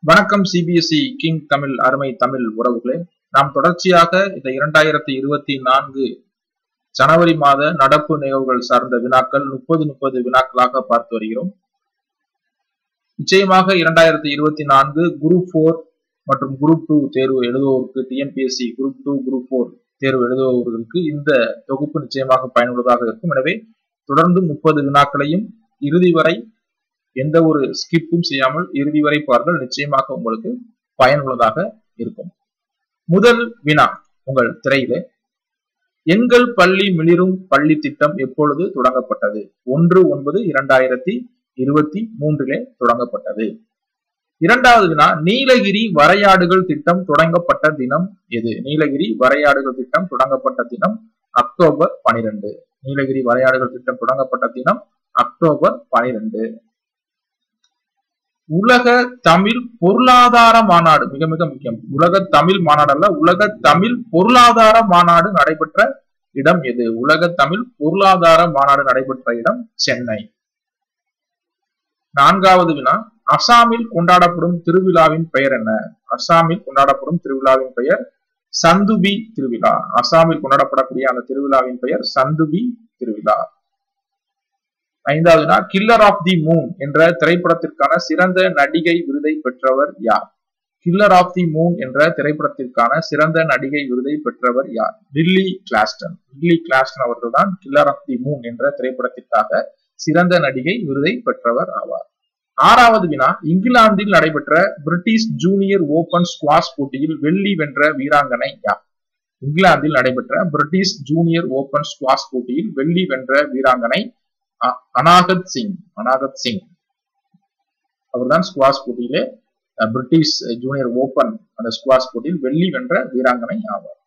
வணக்கம் CBSE king Tamil அருமை தமிழ் உறவுகளே நாம் தொடர்ச்சியாக இந்த இரண்டாயிரத்தி இருபத்தி நான்கு ஜனவரி மாத நடப்பு நிகழ்வுகள் சார்ந்த வினாக்கள் முப்பது முப்பது வினாக்களாக பார்த்து வருகிறோம் நிச்சயமாக இரண்டாயிரத்தி இருபத்தி நான்கு குரூப் போர் மற்றும் குரூப் டூ தேர்வு எழுதுவோருக்கு TNPSC group two group four தேர்வு எழுதுபவர்களுக்கு இந்த தொகுப்பு நிச்சயமாக பயனுள்ளதாக இருக்கும் எனவே தொடர்ந்து முப்பது வினாக்களையும் இறுதி வரை எந்த ஒரு ஸ்கிப்பும் செய்யாமல் இறுதி வரை பாருங்கள் நிச்சயமாக உங்களுக்கு பயனுள்ளதாக இருக்கும் முதல் வினா உங்கள் திரையிலே எங்கள் பள்ளி மிளிரும் பள்ளி திட்டம் எப்பொழுது தொடங்கப்பட்டது ஒன்று ஒன்பது இரண்டாயிரத்தி இருபத்தி மூன்றிலே தொடங்கப்பட்டது இரண்டாவது வினா நீலகிரி வரையாடுகள் திட்டம் தொடங்கப்பட்ட தினம் எது நீலகிரி வரையாடுகள் திட்டம் தொடங்கப்பட்ட தினம் அக்டோபர் பனிரெண்டு நீலகிரி வரையாடுகள் திட்டம் தொடங்கப்பட்ட தினம் அக்டோபர் பனிரெண்டு உலக தமிழ் பொருளாதார மாநாடு மிக மிக முக்கியம் உலக தமிழ் மாநாடு அல்ல உலக தமிழ் பொருளாதார மாநாடு நடைபெற்ற இடம் எது உலக தமிழ் பொருளாதார மாநாடு நடைபெற்ற இடம் சென்னை நான்காவது வினா அசாமில் கொண்டாடப்படும் திருவிழாவின் பெயர் என்ன அசாமில் கொண்டாடப்படும் திருவிழாவின் பெயர் சந்துபி திருவிழா அசாமில் கொண்டாடப்படக்கூடிய அந்த திருவிழாவின் பெயர் சந்துபி திருவிழா ஐந்தாவதுனா கில்லர் ஆஃப் தி மூன் என்ற திரைப்படத்திற்கான சிறந்த நடிகை விருதை பெற்றவர் யார் கில்லர் ஆஃப் தி மூன் என்ற திரைப்படத்திற்கான சிறந்த நடிகை விருதை பெற்றவர் யார் லில்லி கிளாஸ்டன் லில்லி கிளாஸ்டன் அவர்கள் தான் கில்லர் ஆஃப் தி மூன் என்ற திரைப்படத்திற்காக சிறந்த நடிகை விருதை பெற்றவர் ஆவார் ஆறாவது வினா இங்கிலாந்தில் நடைபெற்ற பிரிட்டிஷ் ஜூனியர் ஓபன் ஸ்குவாஷ் போட்டியில் வெள்ளி வென்ற வீராங்கனை யார் இங்கிலாந்தில் நடைபெற்ற பிரிட்டிஷ் ஜூனியர் ஓபன் ஸ்குவாஷ் போட்டியில் வெள்ளி வென்ற வீராங்கனை அனாகத் சிங் அனாகத் சிங் அவர்தான் ஸ்குவாஷ் போட்டியிலே பிரிட்டிஷ் ஜூனியர் ஓபன் அந்த ஸ்குவாஷ் போட்டியில் வெள்ளி வென்ற வீராங்கனை ஆவார்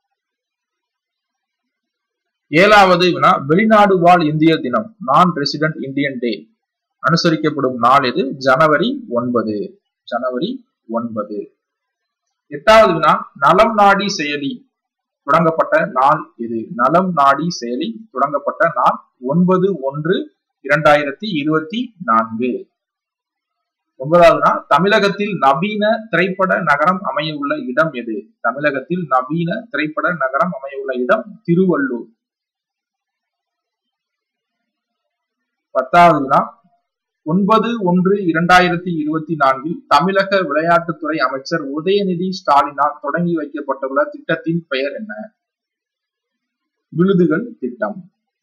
ஏழாவது வினா வெளிநாடு வாழ் இந்திய தினம் நான் ரெசிடென்ட் இந்தியன் டே அனுசரிக்கப்படும் நாள் எது ஜனவரி ஒன்பது ஜனவரி ஒன்பது எட்டாவது வினா நலம் நாடி செயலி தொடங்கப்பட்ட நாள் இது நலம் நாடி செயலி தொடங்கப்பட்ட நாள் ஒன்பது ஒன்று இரண்டாயிரத்தி இருபத்தி நான்கு ஒன்பதாவதுனா தமிழகத்தில் நவீன திரைப்பட நகரம் அமைய உள்ள இடம் எது தமிழகத்தில் நவீன திரைப்பட நகரம் அமைய உள்ள இடம் திருவள்ளூர் பத்தாவதுனா ஒன்பது ஒன்று இரண்டாயிரத்தி இருபத்தி நான்கில் தமிழக விளையாட்டுத்துறை அமைச்சர் உதயநிதி ஸ்டாலினால் தொடங்கி வைக்கப்பட்டுள்ள திட்டத்தின் பெயர் என்ன விழுதுகள் திட்டம்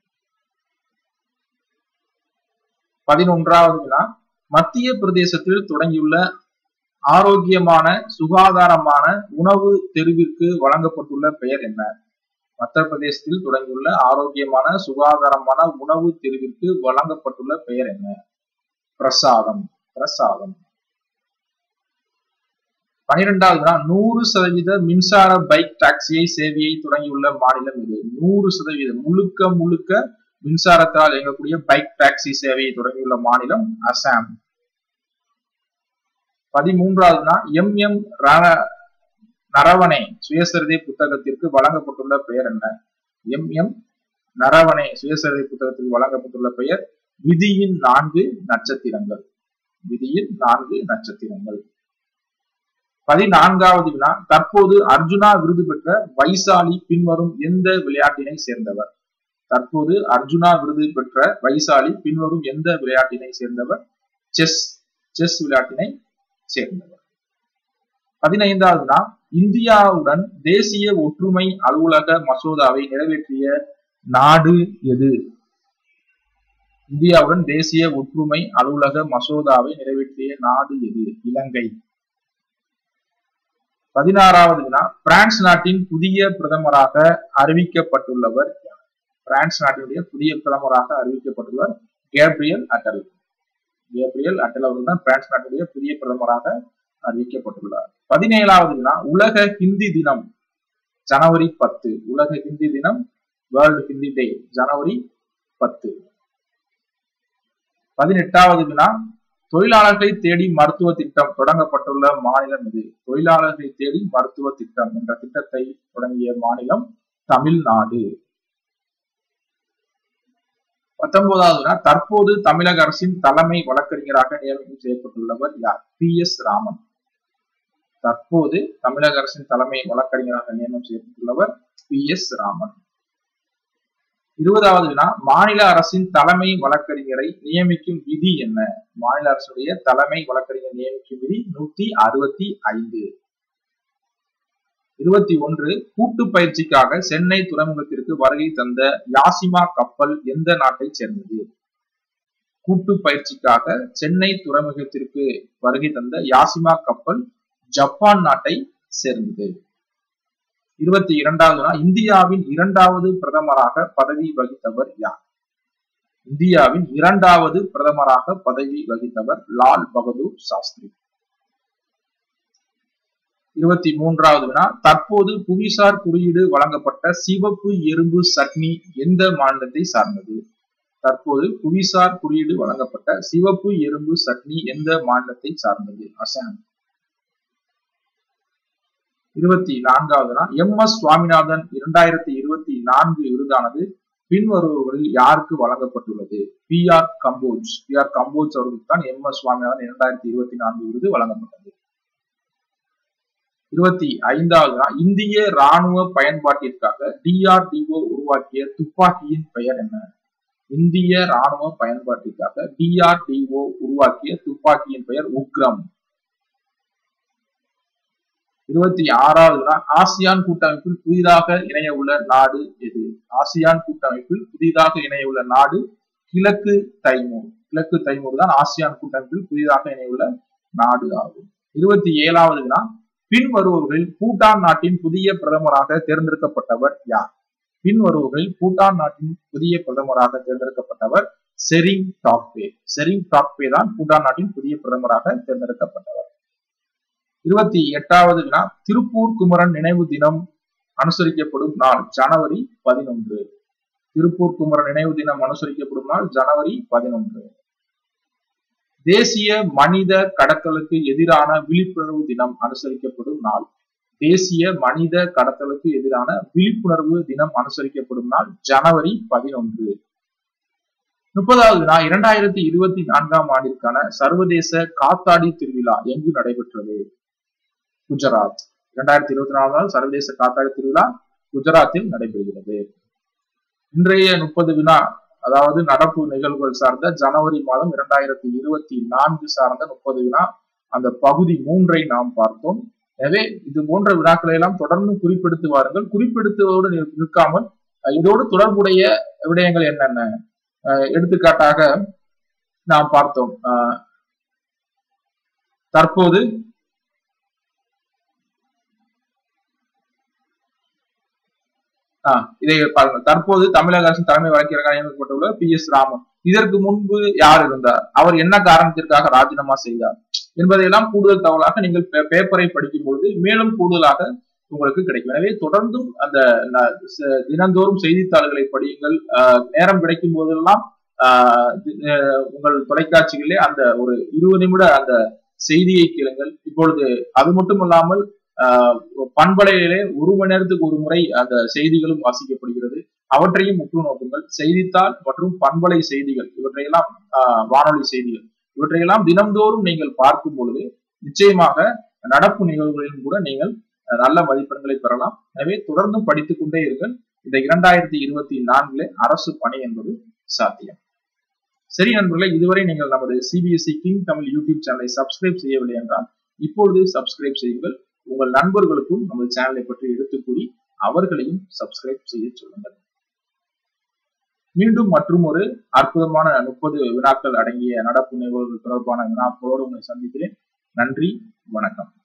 பதினொன்றாவது வினா மத்திய பிரதேசத்தில் தொடங்கியுள்ள ஆரோக்கியமான சுகாதாரமான உணவு தெருவிற்கு வழங்கப்பட்டுள்ள பெயர் என்ன மத்திய பிரதேசத்தில் தொடங்கியுள்ள ஆரோக்கியமான சுகாதாரமான உணவு தெருவிற்கு வழங்கப்பட்டுள்ள பெயர் என்ன பிரசாதம் பிரசாதம் பனிரெண்டாவது நூறு சதவீத மின்சார பைக் டாக்ஸியை சேவையை தொடங்கியுள்ள மாநிலம் இது நூறு சதவீதம் முழுக்க முழுக்க மின்சாரத்தால் இயங்கக்கூடிய பைக் டாக்ஸி சேவையை தொடங்கியுள்ள மாநிலம் அசாம் பதிமூன்றாவதுனா எம் எம் நரவணே சுயசரிதை புத்தகத்திற்கு வழங்கப்பட்டுள்ள பெயர் என்ன எம் எம் நரவணே சுயசரிதை புத்தகத்திற்கு வழங்கப்பட்டுள்ள பெயர் விதியின் நான்கு நட்சத்திரங்கள் விதியின் நான்கு நட்சத்திரங்கள் பதினான்காவது வினா தற்போது அர்ஜுனா விருது பெற்ற வைசாலி பின்வரும் எந்த விளையாட்டினை சேர்ந்தவர் தற்போது அர்ஜுனா விருது பெற்ற வைசாலி பின்வரும் எந்த விளையாட்டினை சேர்ந்தவர் செஸ் செஸ் விளையாட்டினை சேர்ந்தவர் பதினைந்தாவது வினா இந்தியாவுடன் தேசிய ஒற்றுமை அலுவலக மசோதாவை நிறைவேற்றிய நாடு எது இந்தியாவுடன் தேசிய ஒற்றுமை அலுவலக மசோதாவை நிறைவேற்றிய நாடு எது இலங்கை பதினாறாவது வினா பிரான்ஸ் நாட்டின் புதிய பிரதமராக அறிவிக்கப்பட்டுள்ளவர் யார் பிரான்ஸ் நாட்டினுடைய புதிய பிரதமராக அறிவிக்கப்பட்டுள்ளவர் கேப்ரியல் அட்டல் கேப்ரியல் அட்டல் அவர்கள் தான் பிரான்ஸ் நாட்டுடைய புதிய பிரதமராக அறிவிக்கப்பட்டுள்ளார் பதினேழாவது வினா உலக ஹிந்தி தினம் ஜனவரி பத்து உலக ஹிந்தி தினம் வேர்ல்டு ஹிந்தி டே ஜனவரி பத்து பதினெட்டாவது வினா தொழிலாளர்களை தேடி மருத்துவ திட்டம் தொடங்கப்பட்டுள்ள மாநிலம் இது தொழிலாளர்களை தேடி மருத்துவ திட்டம் என்ற திட்டத்தை தொடங்கிய மாநிலம் தமிழ்நாடு பத்தொன்பதாவதுனா தற்போது தமிழக அரசின் தலைமை வழக்கறிஞராக நியமனம் செய்யப்பட்டுள்ளவர் யார் பி எஸ் ராமன் தற்போது தமிழக அரசின் தலைமை வழக்கறிஞராக நியமனம் செய்யப்பட்டுள்ளவர் பி எஸ் ராமன் இருபதாவது வினா மாநில அரசின் தலைமை வழக்கறிஞரை நியமிக்கும் விதி என்ன மாநில அரசுடைய தலைமை வழக்கறிஞர் நியமிக்கும் விதி நூத்தி அறுபத்தி ஐந்து இருபத்தி ஒன்று கூட்டு பயிற்சிக்காக சென்னை துறைமுகத்திற்கு வருகை தந்த யாசிமா கப்பல் எந்த நாட்டை சேர்ந்தது கூட்டு பயிற்சிக்காக சென்னை துறைமுகத்திற்கு வருகை தந்த யாசிமா கப்பல் ஜப்பான் நாட்டை சேர்ந்தது இருபத்தி இரண்டாவது நாள் இந்தியாவின் இரண்டாவது பிரதமராக பதவி வகித்தவர் யார் இந்தியாவின் இரண்டாவது பிரதமராக பதவி வகித்தவர் லால் பகதூர் சாஸ்திரி இருபத்தி மூன்றாவது வினா தற்போது புவிசார் குறியீடு வழங்கப்பட்ட சிவப்பு எறும்பு சட்னி எந்த மாநிலத்தை சார்ந்தது தற்போது புவிசார் குறியீடு வழங்கப்பட்ட சிவப்பு எறும்பு சட்னி எந்த மாநிலத்தை சார்ந்தது அசாம் இருபத்தி நான்காவது நாள் எம் எஸ் சுவாமிநாதன் இரண்டாயிரத்தி இருபத்தி நான்கு விருதானது பின்வருபவர்களில் யாருக்கு வழங்கப்பட்டுள்ளது P R Kamboj P R Kamboj அவர்களுக்கு தான் எம் எஸ் சுவாமிநாதன் இரண்டாயிரத்தி இருபத்தி நான்கு விருது வழங்கப்பட்டது இருபத்தி ஐந்தாவது நாள் இந்திய ராணுவ பயன்பாட்டிற்காக டிஆர்டிஓ உருவாக்கிய துப்பாக்கியின் பெயர் என்ன இந்திய ராணுவ பயன்பாட்டிற்காக டிஆர்டிஓ உருவாக்கிய துப்பாக்கியின் பெயர் உக்ரம் இருபத்தி ஆறாவது நாள் ஆசியான் கூட்டமைப்பில் புதிதாக இணைய உள்ள நாடு எது ஆசியான் கூட்டமைப்பில் புதிதாக இணைய உள்ள நாடு கிழக்கு தைமூர் கிழக்கு தைமூர் தான் ஆசியான் கூட்டமைப்பில் புதிதாக இணைய உள்ள நாடு ஆகும் இருபத்தி ஏழாவது நாள் பின் வருபவர்களில் பூட்டான் நாட்டின் புதிய பிரதமராக தேர்ந்தெடுக்கப்பட்டவர் யார் பின் வருபவர்களில் பூட்டான் நாட்டின் புதிய பிரதமராக தேர்ந்தெடுக்கப்பட்டவர் செரிங் டாக்பே செரிங் டாக்பே தான் பூட்டான் நாட்டின் புதிய பிரதமராக தேர்ந்தெடுக்கப்பட்டவர் இருபத்தி எட்டாவது வினா திருப்பூர் குமரன் நினைவு தினம் அனுசரிக்கப்படும் நாள் ஜனவரி பதினொன்று திருப்பூர் குமரன் நினைவு தினம் அனுசரிக்கப்படும் நாள் ஜனவரி பதினொன்று தேசிய மனித கடத்தலுக்கு எதிரான விழிப்புணர்வு தினம் அனுசரிக்கப்படும் நாள் தேசிய மனித கடத்தலுக்கு எதிரான விழிப்புணர்வு தினம் அனுசரிக்கப்படும் நாள் ஜனவரி பதினொன்று முப்பதாவது வினா இரண்டாயிரத்தி இருபத்தி நான்காம் ஆண்டிற்கான சர்வதேச காத்தாடி திருவிழா எங்கு நடைபெற்றது குஜராத் இரண்டாயிரத்தி இருபத்தி நாலாம் சர்வதேச காத்தாடி திருவிழா குஜராத்தில் நடைபெறுகிறது இன்றைய முப்பது வினா அதாவது நடப்பு நிகழ்வுகள் சார்ந்த ஜனவரி மாதம் இரண்டாயிரத்தி இருபத்தி நான்கு சார்ந்த முப்பது வினா அந்த பகுதி மூன்றை நாம் பார்த்தோம் எனவே இது போன்ற வினாக்களை எல்லாம் தொடர்ந்து குறிப்பெடுத்து வாருங்கள் குறிப்பெடுத்துவதோடு நிற்காமல் இதோடு தொடர்புடைய விடயங்கள் என்னென்ன எடுத்துக்காட்டாக நாம் பார்த்தோம் தற்போது இதை பாருங்கள் தற்போது தமிழக அரசின் தலைமை வழக்கறிஞராக நியமிக்கப்பட்டுள்ள பி எஸ் ராமன் இதற்கு முன்பு யார் இருந்தார் அவர் என்ன காரணத்திற்காக ராஜினாமா செய்தார் என்பதையெல்லாம் கூடுதல் தகவலாக நீங்கள் பேப்பரை படிக்கும் பொழுது மேலும் கூடுதலாக உங்களுக்கு கிடைக்கும் எனவே தொடர்ந்தும் அந்த தினந்தோறும் செய்தித்தாள்களை படியுங்கள் நேரம் கிடைக்கும் போதெல்லாம் உங்கள் தொலைக்காட்சிகளிலே அந்த ஒரு இருபது நிமிட அந்த செய்தியை கேளுங்கள் இப்பொழுது அது மட்டும் இல்லாமல் பண்பலையிலே ஒரு மணி நேரத்துக்கு ஒரு முறை அந்த செய்திகளும் வாசிக்கப்படுகிறது அவற்றையும் உற்று நோக்குங்கள் செய்தித்தாள் மற்றும் பண்பலை செய்திகள் இவற்றையெல்லாம் வானொலி செய்திகள் இவற்றையெல்லாம் தினம்தோறும் நீங்கள் பார்க்கும் பொழுது நிச்சயமாக நடப்பு நிகழ்வுகளிலும் கூட நீங்கள் நல்ல மதிப்பெண்களை பெறலாம் எனவே தொடர்ந்தும் படித்துக் கொண்டே இருங்கள் இந்த இரண்டாயிரத்தி இருபத்தி நான்கிலே அரசு பணி என்பது சாத்தியம் சரி நண்பர்களே இதுவரை நீங்கள் நமது சிபிஎஸ்இ கிங் தமிழ் யூடியூப் சேனலை சப்ஸ்கிரைப் செய்யவில்லை என்றால் இப்பொழுது சப்ஸ்கிரைப் செய்யுங்கள் உங்கள் நண்பர்களுக்கும் நமது சேனலை பற்றி எடுத்து கூறி அவர்களையும் சப்ஸ்கிரைப் செய்ய சொல்லுங்கள் மீண்டும் மற்றும் ஒரு அற்புதமான முப்பது வினாக்கள் அடங்கிய நடப்பு நிகழ்வுகள் தொடர்பான வினாக்களோடு உங்களை சந்திக்கிறேன் நன்றி வணக்கம்